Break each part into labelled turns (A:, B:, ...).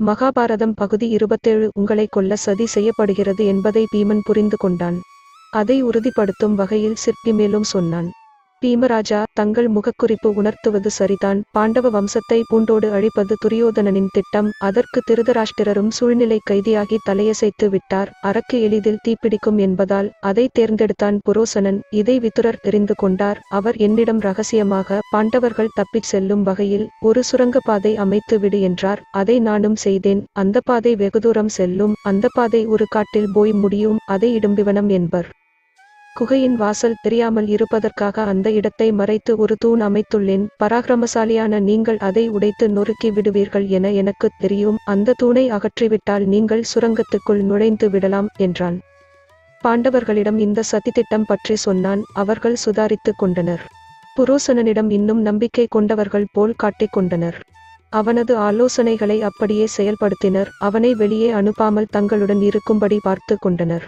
A: மகாபாரதம் பகுதி இருபத்தேழு உங்களை கொல்ல சதி செய்யப்படுகிறது என்பதை பீமன் புரிந்து கொண்டான் அதை உறுதிப்படுத்தும் வகையில் சிற்பி மேலும் சொன்னான் பீமராஜா தங்கள் முகக்குறிப்பு உணர்த்துவது சரிதான் பாண்டவ வம்சத்தை பூண்டோடு அழிப்பது துரியோதனனின் திட்டம் அதற்கு திருதராஷ்டிரரும் சூழ்நிலை கைதியாகி தலையசைத்து விட்டார் அரக்கு எளிதில் தீப்பிடிக்கும் என்பதால் அதை தேர்ந்தெடுத்தான் புரோசனன் இதை விதுரர் தெரிந்து கொண்டார் அவர் என்னிடம் ரகசியமாக பாண்டவர்கள் தப்பிச் செல்லும் வகையில் ஒரு சுரங்கப்பாதை அமைத்து விடு என்றார் அதை நானும் செய்தேன் அந்த பாதை வெகு தூரம் செல்லும் அந்த பாதை ஒரு காட்டில் போய் முடியும் அதை இடும்பிவனம் என்பர் குகையின் வாசல் தெரியாமல் இருப்பதற்காக அந்த இடத்தை மறைத்து ஒரு தூண் அமைத்துள்ளேன் பராக்கிரமசாலியான நீங்கள் அதை உடைத்து நொறுக்கி விடுவீர்கள் என எனக்குத் தெரியும் அந்த தூணை அகற்றிவிட்டால் நீங்கள் சுரங்கத்துக்குள் நுழைந்து விடலாம் என்றான் பாண்டவர்களிடம் இந்த சதித்திட்டம் பற்றி சொன்னான் அவர்கள் சுதாரித்துக் கொண்டனர் புரோசனனிடம் இன்னும் நம்பிக்கை கொண்டவர்கள் போல் காட்டிக் கொண்டனர் அவனது ஆலோசனைகளை அப்படியே செயல்படுத்தினர் அவனை வெளியே அனுப்பாமல் தங்களுடன் இருக்கும்படி பார்த்து கொண்டனர்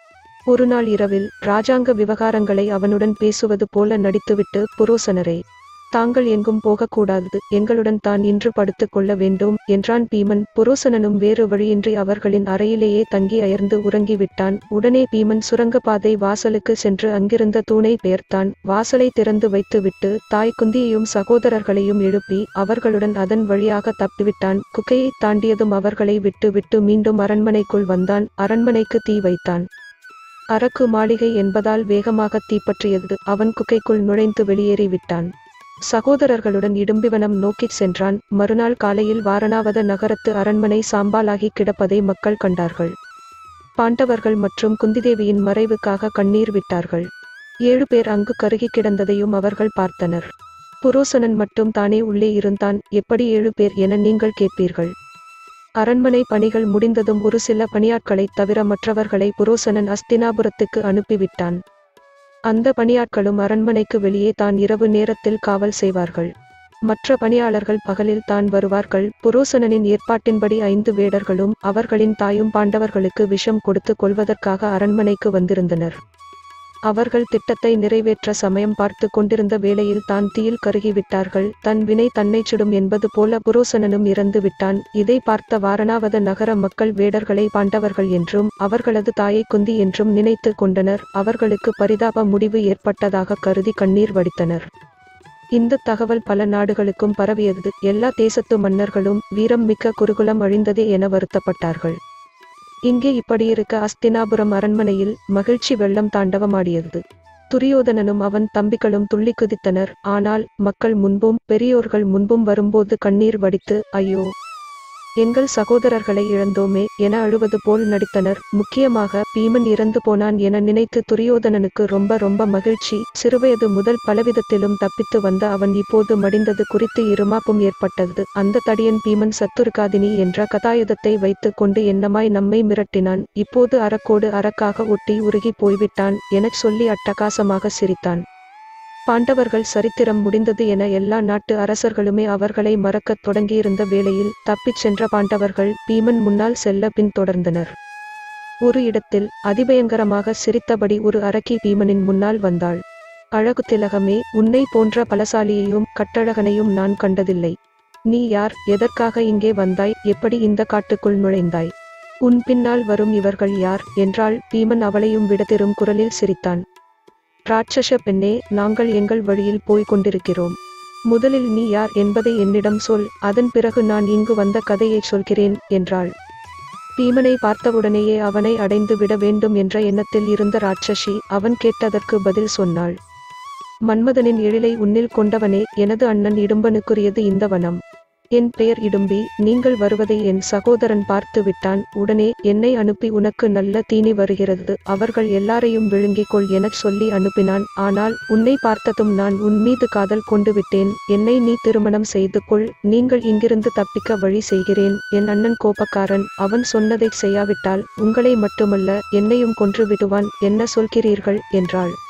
A: ஒரு நாள் இரவில் ராஜாங்க விவகாரங்களை அவனுடன் பேசுவது போல நடித்துவிட்டு புரோசனரே தாங்கள் எங்கும் போகக்கூடாது எங்களுடன் தான் இன்று படுத்துக் கொள்ள வேண்டும் என்றான் பீமன் புரோசனனும் வேறு வழியின்றி அவர்களின் அறையிலேயே தங்கி அயர்ந்து உறங்கிவிட்டான் உடனே பீமன் சுரங்கப்பாதை வாசலுக்கு சென்று அங்கிருந்த தூணை பெயர்த்தான் வாசலை திறந்து வைத்துவிட்டு தாய் குந்தியையும் சகோதரர்களையும் எழுப்பி அவர்களுடன் அதன் வழியாக தப்பிவிட்டான் குகையை தாண்டியதும் அவர்களை விட்டு விட்டு மீண்டும் அரண்மனைக்குள் வந்தான் அரண்மனைக்கு தீ வைத்தான் அரக்கு மாளிகை என்பதால் வேகமாக தீப்பற்றியது அவன் குகைக்குள் நுழைந்து வெளியேறி விட்டான் சகோதரர்களுடன் இடும்பிவனம் நோக்கிச் சென்றான் மறுநாள் காலையில் வாரணாவத நகரத்து அரண்மனை சாம்பாலாகி கிடப்பதை மக்கள் கண்டார்கள் பாண்டவர்கள் மற்றும் குந்திதேவியின் மறைவுக்காக கண்ணீர் விட்டார்கள் ஏழு பேர் அங்கு கருகி கிடந்ததையும் அவர்கள் பார்த்தனர் புரோசனன் மட்டும் தானே உள்ளே இருந்தான் எப்படி ஏழு பேர் என நீங்கள் கேட்பீர்கள் அரண்மனை பணிகள் முடிந்ததும் ஒரு சில பணியாட்களைத் தவிர மற்றவர்களை புரோசனன் அஸ்தினாபுரத்துக்கு அனுப்பிவிட்டான் அந்த பணியாட்களும் அரண்மனைக்கு வெளியே தான் இரவு நேரத்தில் காவல் செய்வார்கள் மற்ற பணியாளர்கள் பகலில் தான் வருவார்கள் புரோசனனின் ஏற்பாட்டின்படி ஐந்து வேடர்களும் அவர்களின் தாயும் பாண்டவர்களுக்கு விஷம் கொடுத்து கொள்வதற்காக அரண்மனைக்கு வந்திருந்தனர் அவர்கள் திட்டத்தை நிறைவேற்ற சமயம் பார்த்து கொண்டிருந்த வேளையில் தான் தீயில் கருகிவிட்டார்கள் தன் வினை தன்னை சுடும் என்பது போல புரோசனனும் இறந்து விட்டான் இதை பார்த்த வாரணாவத நகர மக்கள் வேடர்களை பாண்டவர்கள் என்றும் அவர்களது தாயை குந்தி என்றும் நினைத்து கொண்டனர் அவர்களுக்கு பரிதாப முடிவு ஏற்பட்டதாக கருதி கண்ணீர் வடித்தனர் இந்த தகவல் பல நாடுகளுக்கும் பரவியது எல்லா தேசத்து மன்னர்களும் வீரம் மிக்க குருகுலம் அழிந்ததே என வருத்தப்பட்டார்கள் இங்கே இப்படியிருக்க அஸ்தினாபுரம் அரண்மனையில் மகிழ்ச்சி வெள்ளம் தாண்டவமாடியது துரியோதனனும் அவன் தம்பிகளும் துள்ளி குதித்தனர் ஆனால் மக்கள் முன்பும் பெரியோர்கள் முன்பும் வரும்போது கண்ணீர் வடித்து ஐயோ எங்கள் சகோதரர்களை இழந்தோமே என அழுவது போல் நடித்தனர் முக்கியமாக பீமன் இறந்து போனான் என நினைத்து துரியோதனனுக்கு ரொம்ப ரொம்ப மகிழ்ச்சி சிறுவயது முதல் பலவிதத்திலும் தப்பித்து வந்த அவன் இப்போது மடிந்தது குறித்து இருமாப்பும் ஏற்பட்டது அந்த தடியன் பீமன் சத்துருகாதினி என்ற கதாயுதத்தை வைத்து கொண்டு என்னமாய் நம்மை மிரட்டினான் இப்போது அறக்கோடு அறக்காக ஒட்டி உருகி போய்விட்டான் எனச் சொல்லி அட்டகாசமாக சிரித்தான் பாண்டவர்கள் சரித்திரம் முடிந்தது என எல்லா நாட்டு அரசர்களுமே அவர்களை மறக்கத் தொடங்கியிருந்த வேளையில் தப்பிச் சென்ற பாண்டவர்கள் பீமன் முன்னால் செல்ல பின் தொடர்ந்தனர் ஒரு இடத்தில் அதிபயங்கரமாக சிரித்தபடி ஒரு அரக்கி பீமனின் முன்னால் வந்தாள் அழகு திலகமே உன்னை போன்ற பலசாலியையும் கட்டழகனையும் நான் கண்டதில்லை நீ யார் எதற்காக இங்கே வந்தாய் எப்படி இந்த காட்டுக்குள் நுழைந்தாய் உன் பின்னால் வரும் இவர்கள் யார் என்றாள் பீமன் அவளையும் விடத்திரும் குரலில் சிரித்தான் ராட்சச பெண்ணே நாங்கள் எங்கள் வழியில் போய்க் கொண்டிருக்கிறோம் முதலில் நீ யார் என்பதை என்னிடம் சொல் அதன் பிறகு நான் இங்கு வந்த கதையை சொல்கிறேன் என்றாள் பீமனை பார்த்தவுடனேயே அவனை அடைந்து விட வேண்டும் என்ற எண்ணத்தில் இருந்த ராட்சசி அவன் கேட்டதற்கு பதில் சொன்னாள் மன்மதனின் எழிலை உன்னில் கொண்டவனே எனது அண்ணன் இடும்பனுக்குரியது இந்த வனம் என் பெயர் இடும்பி நீங்கள் வருவதை என் சகோதரன் பார்த்து விட்டான் உடனே என்னை அனுப்பி உனக்கு நல்ல தீனி வருகிறது அவர்கள் எல்லாரையும் விழுங்கிக் கொள் எனச் சொல்லி அனுப்பினான் ஆனால் உன்னை பார்த்ததும் நான் உன் மீது காதல் கொண்டு விட்டேன் என்னை நீ திருமணம் செய்து கொள் நீங்கள் இங்கிருந்து தப்பிக்க வழி செய்கிறேன் என் அண்ணன் கோபக்காரன் அவன் சொன்னதை செய்யாவிட்டால் உங்களை மட்டுமல்ல என்னையும் கொன்று விடுவான் என்ன சொல்கிறீர்கள் என்றாள்